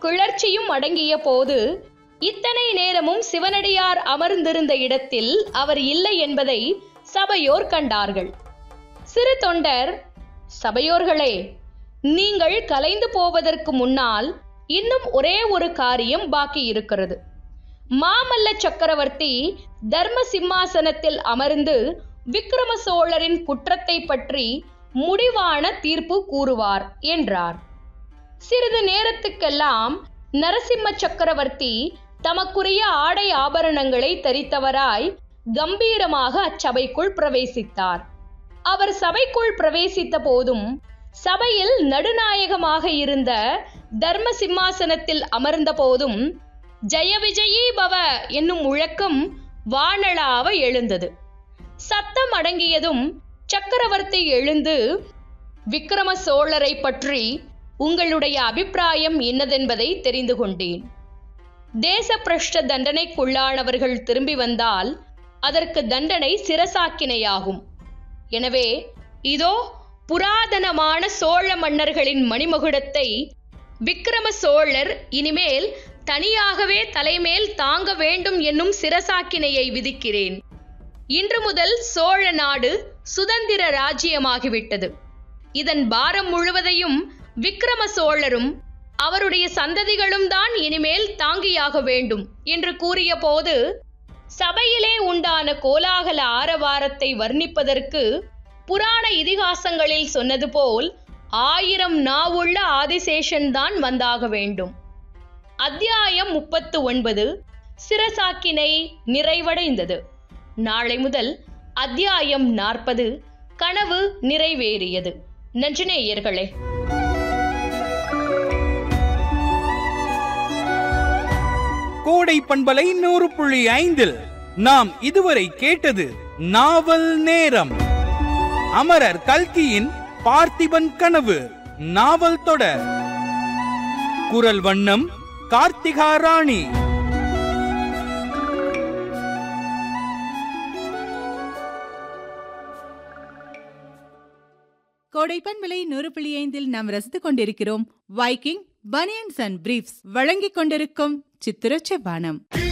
கிளர்ச்சியும் அடங்கிய போது இத்தனை நேரமும் சிவனடியார் அமர்ந்திருந்த இடத்தில் அவர் இல்லை என்பதை சபையோர் கண்டார்கள் சிறு தொண்டர் சபையோர்களே நீங்கள் கலைந்து போவதற்கு முன்னால் இன்னும் ஒரே ஒரு காரியம் பாக்கி இருக்கிறது மாமல்ல சக்கரவர்த்தி தர்ம சிம்மாசனத்தில் அமர்ந்து விக்ரம சோழரின் குற்றத்தை பற்றி முடிவான தீர்ப்பு கூறுவார் என்றார் சிறிது நேரத்துக்கெல்லாம் நரசிம்ம சக்கரவர்த்தி தமக்குரிய ஆடை ஆபரணங்களை தரித்தவராய் கம்பீரமாக அச்சபைக்குள் பிரவேசித்தார் அவர் சபைக்குள் பிரவேசித்த போதும் சபையில் நடுநாயகமாக இருந்த தர்ம சிம்மாசனத்தில் அமர்ந்த போதும் ஜெய விஜயீ பவ என்னும் முழக்கம் வானளாவ எழுந்தது சத்தம் அடங்கியதும் சக்கரவர்த்தி எழுந்து விக்ரம சோழரை பற்றி உங்களுடைய அபிப்பிராயம் என்னதென்பதை தெரிந்து கொண்டேன் தேச பிரஷ்ட தண்டனைக்குள்ளானவர்கள் திரும்பி வந்தால் அதற்கு தண்டனை சிரசாக்கினையாகும் எனவே இதோ புராதனமான சோழ மன்னர்களின் மணிமகுடத்தை விக்ரம சோழர் இனிமேல் தனியாகவே தலைமேல் தாங்க வேண்டும் என்னும் சிரசாக்கினையை விதிக்கிறேன் இன்று முதல் சோழ நாடு சுதந்திர ராஜ்யமாகிவிட்டது இதன் பாரம் முழுவதையும் விக்ரம சோழரும் அவருடைய சந்ததிகளும் தான் இனிமேல் தாங்கியாக வேண்டும் என்று கூறிய போது சபையிலே உண்டான கோலாகல ஆரவாரத்தை வர்ணிப்பதற்கு புராண இதிகாசங்களில் சொன்னது போல் ஆயிரம் நாவுள்ள ஆதிசேஷன் தான் வந்தாக வேண்டும் அத்தியாயம் முப்பத்து ஒன்பது சிரசாக்கினை நிறைவடைந்தது நாளை முதல் அத்தியாயம் நாற்பது கனவு நிறைவேறியது நன்றினேயர்களே கோடை பண்பலை நூறு புள்ளி ஐந்தில் நாம் இதுவரை கேட்டது நாவல் நேரம் அமரர் கல்கியின் பார்த்திபன் கனவு நாவல் தொடர் குரல் வண்ணம் கார்த்திகா ராணி கோடைப்பன் விலை நூறு புள்ளி ஐந்தில் நாம் ரசித்துக் கொண்டிருக்கிறோம் வைக்கிங் பனியன்ஸ் அண்ட் பிரீஃப்ஸ் வழங்கிக் கொண்டிருக்கும் சித்திர செவ்வானம்